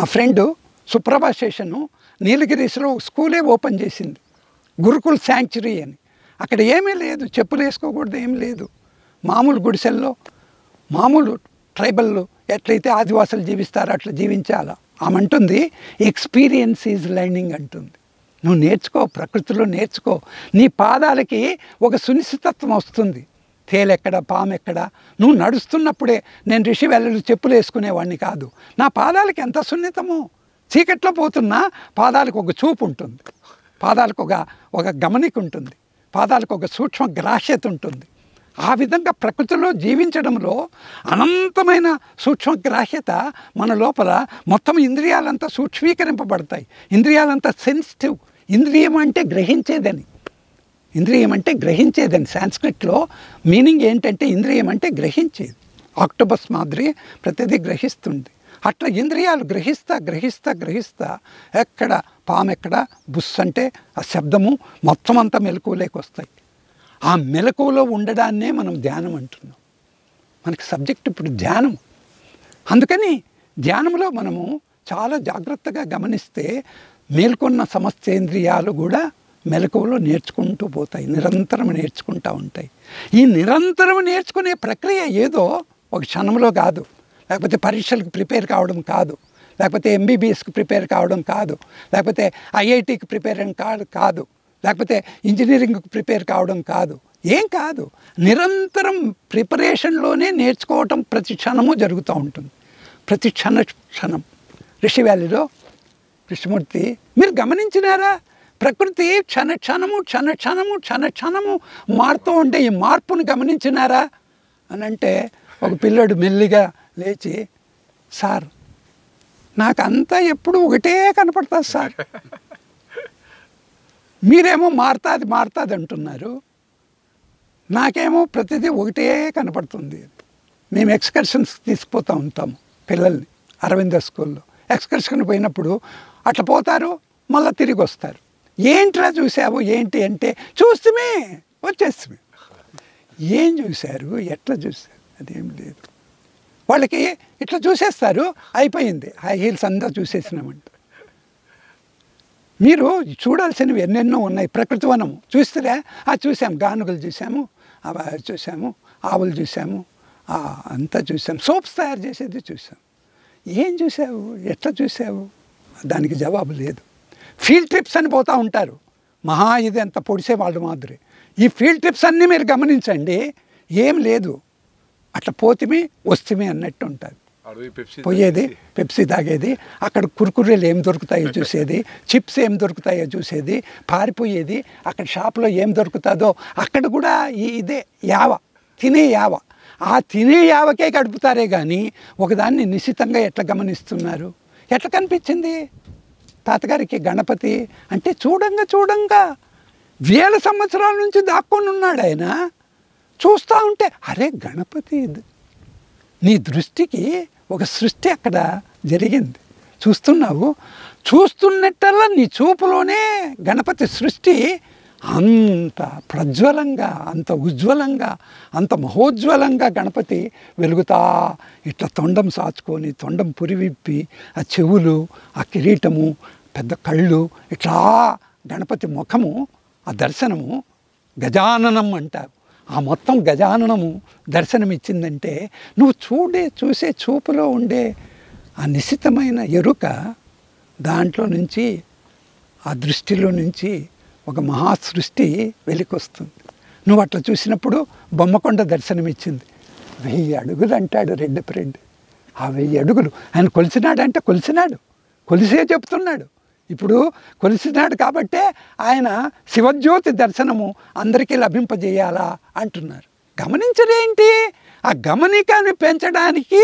Friend సుప్రభా station నీలగిరీస్లో ఒక స్కూలే open చేసింది గురుకుల్ శాంక్చురీ అని అక్కడ ఏమీ లేదు చెప్పులు వేసుకోకూడదు ఏం లేదు మామూలు గుడిసెల్లో మామూలు ట్రైబల్ ఎట్లయితే ఆదివాసులు జీవిస్తారో అట్లా జీవించాలా ఆమె అంటుంది ఎక్స్పీరియన్స్ ఈజ్ లర్నింగ్ అంటుంది నువ్వు నేర్చుకో ప్రకృతిలో నేర్చుకో నీ పాదాలకి ఒక సునిశ్చితత్వం వస్తుంది తేలెక్కడ పామెక్కడ నువ్వు నడుస్తున్నప్పుడే నేను రిషి వెళ్ళలు చెప్పులు వేసుకునేవాడిని కాదు నా పాదాలకి ఎంత సున్నితమో చీకట్లో పోతున్నా పాదాలకు ఒక చూపు ఉంటుంది పాదాలకు ఒక ఒక గమనిక ఉంటుంది పాదాలకు ఒక సూక్ష్మ గ్రాహ్యత ఉంటుంది ఆ విధంగా ప్రకృతిలో జీవించడంలో అనంతమైన సూక్ష్మ గ్రాహ్యత మన లోపల మొత్తం ఇంద్రియాలంతా సూక్ష్మీకరింపబడతాయి ఇంద్రియాలంతా సెన్సిటివ్ ఇంద్రియం అంటే గ్రహించేదని ఇంద్రియం అంటే గ్రహించేదని సాంస్క్రిట్లో మీనింగ్ ఏంటంటే ఇంద్రియం అంటే గ్రహించేది ఆక్టోబస్ మాదిరి ప్రతిదీ గ్రహిస్తుంది అట్లా ఇంద్రియాలు గ్రహిస్తా గ్రహిస్తా గ్రహిస్తా ఎక్కడ పాము ఎక్కడ బుస్ అంటే ఆ శబ్దము మొత్తం అంతా మెలకువలోకి వస్తాయి ఆ మెలకువలో ఉండడాన్నే మనం ధ్యానం అంటున్నాం మనకి సబ్జెక్ట్ ఇప్పుడు ధ్యానం అందుకని ధ్యానంలో మనము చాలా జాగ్రత్తగా గమనిస్తే మేల్కొన్న సమస్తేంద్రియాలు కూడా మెలకువలో నేర్చుకుంటూ పోతాయి నిరంతరం నేర్చుకుంటూ ఉంటాయి ఈ నిరంతరం నేర్చుకునే ప్రక్రియ ఏదో ఒక క్షణంలో కాదు లేకపోతే పరీక్షలకు ప్రిపేర్ కావడం కాదు లేకపోతే ఎంబీబీఎస్కి ప్రిపేర్ కావడం కాదు లేకపోతే ఐఐటికి ప్రిపేర్ కాదు కాదు లేకపోతే ఇంజనీరింగ్కి ప్రిపేర్ కావడం కాదు ఏం కాదు నిరంతరం ప్రిపరేషన్లోనే నేర్చుకోవటం ప్రతి క్షణము జరుగుతూ ఉంటుంది ప్రతి క్షణ క్షణం రిషి వ్యాలీలో కృష్ణమూర్తి మీరు గమనించినారా ప్రకృతి క్షణ క్షణము క్షణ క్షణము క్షణ క్షణము మారుతూ ఉంటే ఈ మార్పును గమనించినారా అని అంటే ఒక పిల్లడు మెల్లిగా లేచి సార్ నాకంతా ఎప్పుడు ఒకటే కనపడుతుంది సార్ మీరేమో మారుతుంది మారుతుంది అంటున్నారు నాకేమో ప్రతిదీ ఒకటే కనపడుతుంది మేము ఎక్స్కర్షన్స్ తీసుకుపోతూ ఉంటాము పిల్లల్ని అరవింద స్కూల్లో ఎక్స్కర్షన్ పోయినప్పుడు అట్లా పోతారు మళ్ళీ తిరిగి వస్తారు ఏంట్రా చూసావు ఏంటి అంటే చూస్తమే వచ్చేస్తమే ఏం చూశారు ఎట్లా చూశారు అదేం లేదు వాళ్ళకి ఇట్లా చూసేస్తారు అయిపోయింది హై హీల్స్ అంతా చూసేసినామంట మీరు చూడాల్సినవి ఎన్నెన్నో ఉన్నాయి ప్రకృతి వనము చూస్తారా ఆ చూసాం గానుగలు చూసాము అవి చూసాము ఆవులు చూసాము ఆ, అంతా చూసాం సోప్స్ తయారు చేసేది చూసాం ఏం చూసావు ఎట్లా చూసావు దానికి జవాబు లేదు ఫీల్డ్ ట్రిప్స్ అని పోతూ ఉంటారు మహా ఇది ఎంత పొడిసే వాళ్ళు మాదిరి ఈ ఫీల్డ్ ట్రిప్స్ అన్నీ మీరు గమనించండి ఏం లేదు అట్లా పోతిమి వస్తుమి అన్నట్టు ఉంటుంది అడవి పెప్సీ పోయేది పెప్సీ తాగేది అక్కడ కుర్కురేలు ఏం దొరుకుతాయో చూసేది చిప్స్ ఏం దొరుకుతాయో చూసేది పారిపోయేది అక్కడ షాప్లో ఏం దొరుకుతుందో అక్కడ కూడా ఈ ఇదే యావ తినే యావ ఆ తినే యావకే గడుపుతారే కానీ ఒకదాన్ని నిశ్చితంగా ఎట్లా గమనిస్తున్నారు ఎట్లా కనిపించింది తాతగారికి గణపతి అంటే చూడంగా చూడంగా వేల సంవత్సరాల నుంచి దాక్కొని ఉన్నాడు ఆయన చూస్తూ ఉంటే అరే గణపతి ఇది నీ దృష్టికి ఒక సృష్టి అక్కడ జరిగింది చూస్తున్నావు చూస్తున్నట్టల్లా నీ చూపులోనే గణపతి సృష్టి అంత ప్రజ్వలంగా అంత ఉజ్వలంగా అంత మహోజ్వలంగా గణపతి వెలుగుతా ఇట్లా తొండం సాచుకొని తొండం పురివిప్పి ఆ చెవులు ఆ కిరీటము పెద్ద కళ్ళు ఇట్లా గణపతి ముఖము ఆ దర్శనము గజాననం అంటారు ఆ మొత్తం గజాననము దర్శనం ఇచ్చిందంటే నువ్వు చూడే చూసే చూపులో ఉండే ఆ నిశ్చితమైన ఎరుక దాంట్లో నుంచి ఆ దృష్టిలో నుంచి ఒక మహా సృష్టి వెలికొస్తుంది నువ్వు అట్లా చూసినప్పుడు బొమ్మకొండ దర్శనం ఇచ్చింది వెయ్యి అడుగులు అంటాడు రెడ్డి రెడ్డి ఆ వెయ్యి అడుగులు ఆయన కొలిసినాడంటే కొలిసినాడు కొలిసే చెప్తున్నాడు ఇప్పుడు కొలిసినాడు కాబట్టే ఆయన శివజ్యోతి దర్శనము అందరికీ లభింపజేయాలా అంటున్నారు గమనించడేంటి ఆ గమనికని పెంచడానికి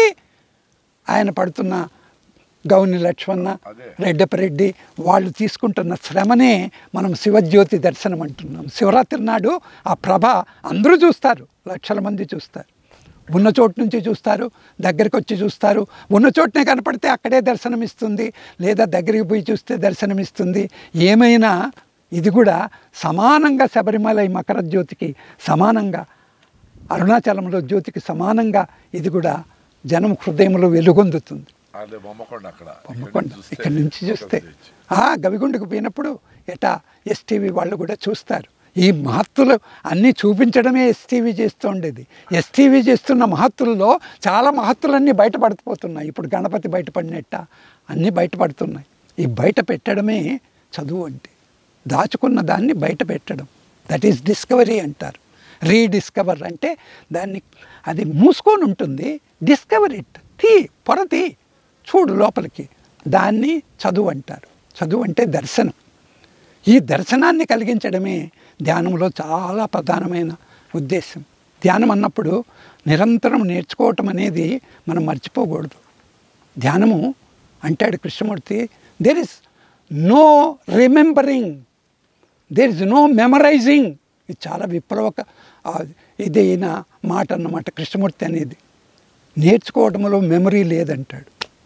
ఆయన పడుతున్న గౌని లక్ష్మణ అదే. రెడ్డపరెడ్డి వాళ్ళు తీసుకుంటున్న శ్రమనే మనం శివజ్యోతి దర్శనం అంటున్నాం శివరాత్రి నాడు ఆ ప్రభ అందరూ చూస్తారు లక్షల మంది చూస్తారు ఉన్న చోటు నుంచి చూస్తారు దగ్గరికి వచ్చి చూస్తారు ఉన్న చోటనే కనపడితే అక్కడే దర్శనమిస్తుంది లేదా దగ్గరికి పోయి చూస్తే దర్శనమిస్తుంది ఏమైనా ఇది కూడా సమానంగా శబరిమల ఈ మకర జ్యోతికి సమానంగా అరుణాచలంలో జ్యోతికి సమానంగా ఇది కూడా జనం హృదయంలో వెలుగొందుతుంది అదే బొమ్మకొండ అక్కడ బొమ్మకొండ చూస్తే ఇక్కడ నుంచి చూస్తే focus చేయొచ్చు. ఆ గవిగుండకు పోయినప్పుడు ఎటా ఎస్టీవీ వాళ్ళు కూడా చూస్తారు ఈ మహత్తులు అన్నీ చూపించడమే ఎస్టీవీ చేస్తూ ఉండేది ఎస్టీవీ చేస్తున్న మహత్తుల్లో చాలా మహత్తులన్నీ బయటపడిపోతున్నాయి ఇప్పుడు గణపతి బయటపడినట్ట అన్నీ బయటపడుతున్నాయి ఈ బయట పెట్టడమే చదువు అంటే దాచుకున్న దాన్ని బయట పెట్టడం దట్ ఈస్ డిస్కవరీ అంటారు రీడిస్కవర్ అంటే దాన్ని అది మూసుకొని ఉంటుంది డిస్కవర్ ఇట్ తీ పొరతి చూడు లోపలికి దాన్ని చదువు అంటారు చదువు అంటే దర్శనం ఈ దర్శనాన్ని కలిగించడమే ధ్యానంలో చాలా ప్రధానమైన ఉద్దేశం ధ్యానం అన్నప్పుడు నిరంతరం నేర్చుకోవటం అనేది మనం మర్చిపోకూడదు ధ్యానము అంటాడు Krishnamurti there is no remembering there is no memorising ఇది చాలా విప్లవక ఆ, ఇదైన మాట అన్నమాట కృష్ణమూర్తి అనేది నేర్చుకోవడంలో మెమరీ లేదంటాడు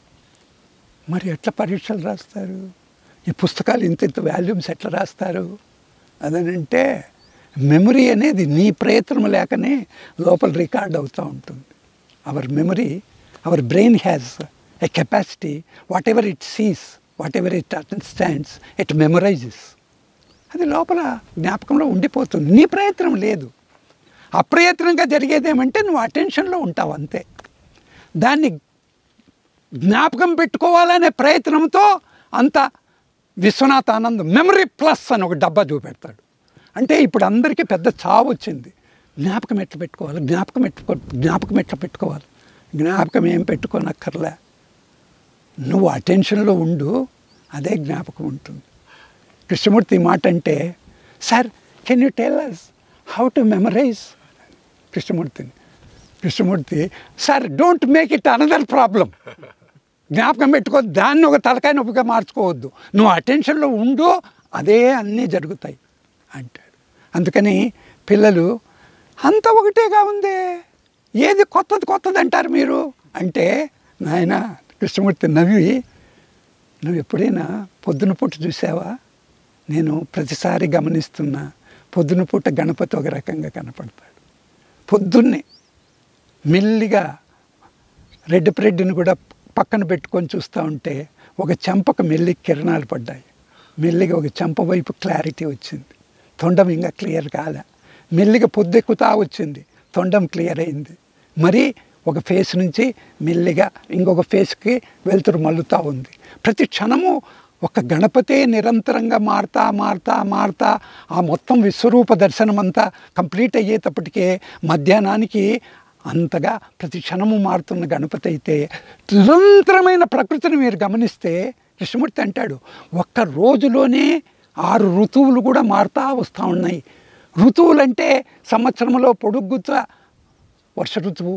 మరి ఎట్లా పరీక్షలు రాస్తారు ఈ పుస్తకాలు ఇంత ఇంత వాల్యూమ్స్ ఎట్లా రాస్తారు అదనంటే మెమరీ అనేది నీ ప్రయత్నం లేకనే లోపల రికార్డ్ అవుతూ ఉంటుంది our memory our brain has a capacity whatever it sees whatever it understands it memorises అది లోపల జ్ఞాపకంలో ఉండిపోతుంది నీ ప్రయత్నం లేదు అప్రయత్నంగా జరిగేది ఏమంటే నువ్వు అటెన్షన్లో ఉంటావు అంతే దాన్ని జ్ఞాపకం పెట్టుకోవాలనే ప్రయత్నంతో అంత విశ్వనాథ్ ఆనంద్ మెమరీ ప్లస్ అని ఒక డబ్బా చూపెడతాడు అంటే ఇప్పుడు అందరికీ పెద్ద చావు వచ్చింది జ్ఞాపకం ఎట్లా పెట్టుకోవాలి జ్ఞాపకం ఎట్టుకో జ్ఞాపకం ఎట్లా పెట్టుకోవాలి జ్ఞాపకం ఏం పెట్టుకోనక్కర్లే నువ్వు అటెన్షన్లో ఉండు అదే జ్ఞాపకం ఉంటుంది కృష్ణమూర్తి ఈ మాట అంటే sir can you tell us how to memorise కృష్ణమూర్తిని Krishnamurti sir don't make it another problem జ్ఞాపకం పెట్టుకో దాన్ని ఒక తలకాయ నొప్పిగా మార్చుకోవద్దు నువ్వు అటెన్షన్లో ఉండు అదే అన్నీ జరుగుతాయి అంటాడు అందుకని పిల్లలు అంత ఒకటేగా ఉంది ఏది కొత్తది కొత్తది అంటారు మీరు అంటే నాయన కృష్ణమూర్తి నవ్వి నువ్వు ఎప్పుడైనా పొద్దున పూట చూసావా నేను ప్రతిసారి గమనిస్తున్నా పొద్దున పూట గణపతి ఒక రకంగా కనపడతాడు పొద్దున్నే మెల్లిగా రెడ్ ప్రెడ్ని కూడా పక్కన పెట్టుకొని చూస్తూ ఉంటే ఒక చెంపకు మెల్లి కిరణాలు పడ్డాయి మెల్లిగా ఒక చెంప వైపు క్లారిటీ వచ్చింది తొండం ఇంకా క్లియర్ కాలే మెల్లిగా పొద్దెక్కుతా వచ్చింది తొండం క్లియర్ అయింది మరి ఒక ఫేస్ నుంచి మెల్లిగా ఇంకొక ఫేస్కి వెలుతురు మల్లుతూ ఉంది ప్రతి క్షణము ఒక గణపతే నిరంతరంగా మారుతా మారుతా మారుతా ఆ మొత్తం విశ్వరూప దర్శనం అంతా కంప్లీట్ అయ్యేటప్పటికే మధ్యాహ్నానికి అంతగా ప్రతి క్షణము మారుతున్న గణపతి అయితే నిరంతరమైన ప్రకృతిని మీరు గమనిస్తే కృష్ణమూర్తి అంటాడు ఒక్క రోజులోనే ఆరు ఋతువులు కూడా మారుతా వస్తూ ఉన్నాయి ఋతువులంటే సంవత్సరంలో పొడుగుతా వర్ష ఋతువు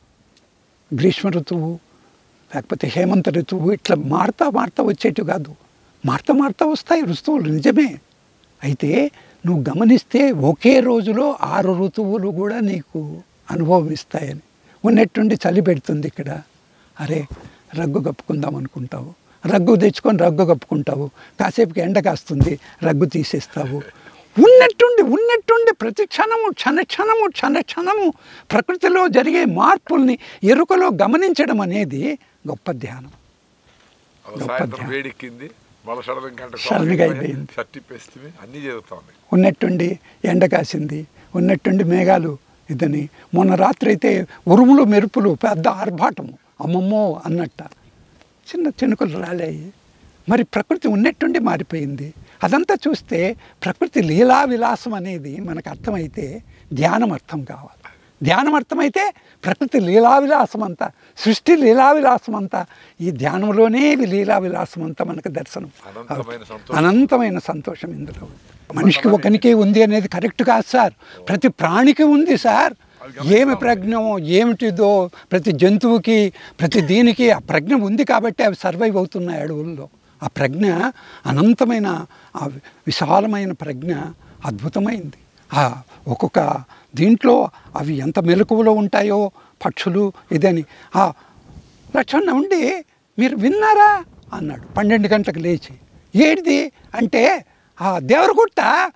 గ్రీష్మ ఋతువు లేకపోతే హేమంత ఋతువు ఇట్లా మారుతా మారుతా వచ్చేటివి కాదు మారుతా మారుతా వస్తాయి ఋతువులు నిజమే అయితే నువ్వు గమనిస్తే ఒకే రోజులో ఆరు ఋతువులు కూడా నీకు అనుభవం ఇస్తాయని ఉన్నట్టుండి చలి పెడుతుంది ఇక్కడ అరే రగ్గు కప్పుకుందాం అనుకుంటావు రగ్గు తెచ్చుకొని రగ్గు కప్పుకుంటావు కాసేపుకి ఎండ కాస్తుంది రగ్గు తీసేస్తావు ఉన్నట్టుండి ఉన్నట్టుండి ప్రతి క్షణము క్షణ క్షణము క్షణ క్షణము ప్రకృతిలో జరిగే మార్పుల్ని ఎరుకలో గమనించడం అనేది గొప్ప ధ్యానం అలా సాయంత్రం వేడెక్కింది మళ్ళీ సడన్ గంట సడన్గా అయిపోయింది. సట్టిప్పేస్తే అన్నీ జరుగుతుంది ఉన్నట్టుండి ఎండ కాసింది ఉన్నట్టుండి మేఘాలు ఇదని మొన్న రాత్రి అయితే ఉరుములు మెరుపులు పెద్ద ఆర్భాటము అమ్మమ్మో అన్నట్ట చిన్న చినుకులు రాలేయి మరి ప్రకృతి ఉన్నట్టుండి మారిపోయింది అదంతా చూస్తే ప్రకృతి లీలా విలాసం అనేది మనకు అర్థమైతే ధ్యానం అర్థం కావాలి ధ్యానం అర్థమైతే ప్రకృతి లీలా విలాసం అంతా సృష్టి లీలా విలాసం అంతా ఈ ధ్యానంలోనే ఈ లీలా విలాసం అంతా మనకు దర్శనం అనంతమైన సంతోషం. అనంతమైన సంతోషం ఇందులో మనిషికి ఒకనికి ఉంది అనేది కరెక్ట్ కాదు సార్ ప్రతి ప్రాణికి ఉంది సార్ ఏమి ప్రజ్ఞమో ఏమిటిదో ప్రతి జంతువుకి ప్రతి దీనికి ఆ ప్రజ్ఞ ఉంది కాబట్టి అవి సర్వైవ్ అవుతున్నాయి అడవుల్లో ఆ ప్రజ్ఞ అనంతమైన ఆ విశాలమైన ప్రజ్ఞ అద్భుతమైంది ఆ ఒక్కొక్క దీంట్లో అవి ఎంత మెలకువలో ఉంటాయో పక్షులు ఇదని ఆ లక్షణ ఉండి మీరు విన్నారా అన్నాడు పన్నెండు గంటలకు లేచి ఏడిది అంటే ఆ దేవరగుట్ట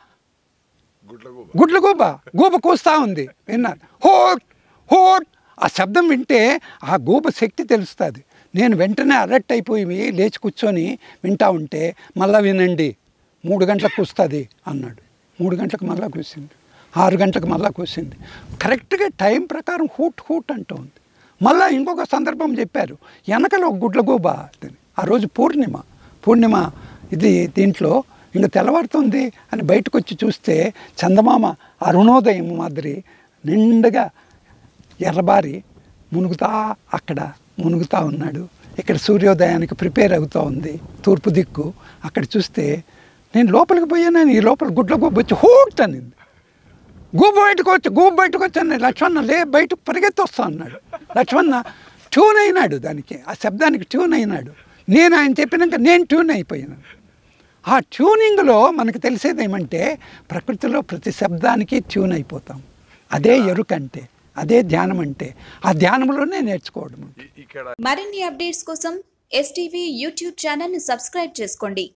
గుడ్ల గూబ గుడ్ల గూబ గూబ కూస్తా ఉంది విన్నారు హోట్ హోట్ ఆ శబ్దం వింటే ఆ గూబ శక్తి తెలుస్తుంది నేను వెంటనే అలర్ట్ అయిపోయి లేచి కూర్చొని వింటా ఉంటే మళ్ళా వినండి మూడు గంటలకు కూస్తుంది అన్నాడు మూడు గంటలకు మళ్ళా కూసింది ఆరు గంటలకు మళ్ళా కూసింది కరెక్ట్గా టైం ప్రకారం హూట్ హూట్ అంటోంది మళ్ళా ఇంకొక సందర్భం చెప్పారు వెనకలో ఒక గుడ్లగూబ అని. ఆ రోజు పూర్ణిమ పూర్ణిమ ఇది దీంట్లో ఇంకా తెల్లవారుతుంది అని బయటకు వచ్చి చూస్తే చందమామ అరుణోదయం మాదిరి నిండుగా ఎర్రబారి మునుగుతా అక్కడ మునుగుతా ఉన్నాడు ఇక్కడ సూర్యోదయానికి ప్రిపేర్ అవుతూ ఉంది తూర్పు దిక్కు అక్కడ చూస్తే నేను లోపలికి పోయాను ఈ లోపల గుడ్ల గూబ వచ్చి హూట్ అనింది గూబ బయటకు వచ్చి గూబ బయటకు వచ్చాను లక్ష్మణ లే బయటకు పరిగెత్తి వస్తా అన్నాడు లక్ష్మణ ట్యూన్ అయినాడు దానికి ఆ శబ్దానికి ట్యూన్ అయినాడు నేను ఆయన చెప్పినాక నేను ట్యూన్ అయిపోయాను ఆ ట్యూనింగ్లో మనకు తెలిసేది ఏమంటే ప్రకృతిలో ప్రతి శబ్దానికి ట్యూన్ అయిపోతాం అదే ఎరుక అంటే అదే ధ్యానం అంటే ఆ ధ్యానంలోనే నేర్చుకోవడం ఇ- ఇక్కడ మరిన్ని అప్డేట్స్ కోసం ఎస్టీవీ యూట్యూబ్ ఛానల్ని సబ్స్క్రైబ్ చేసుకోండి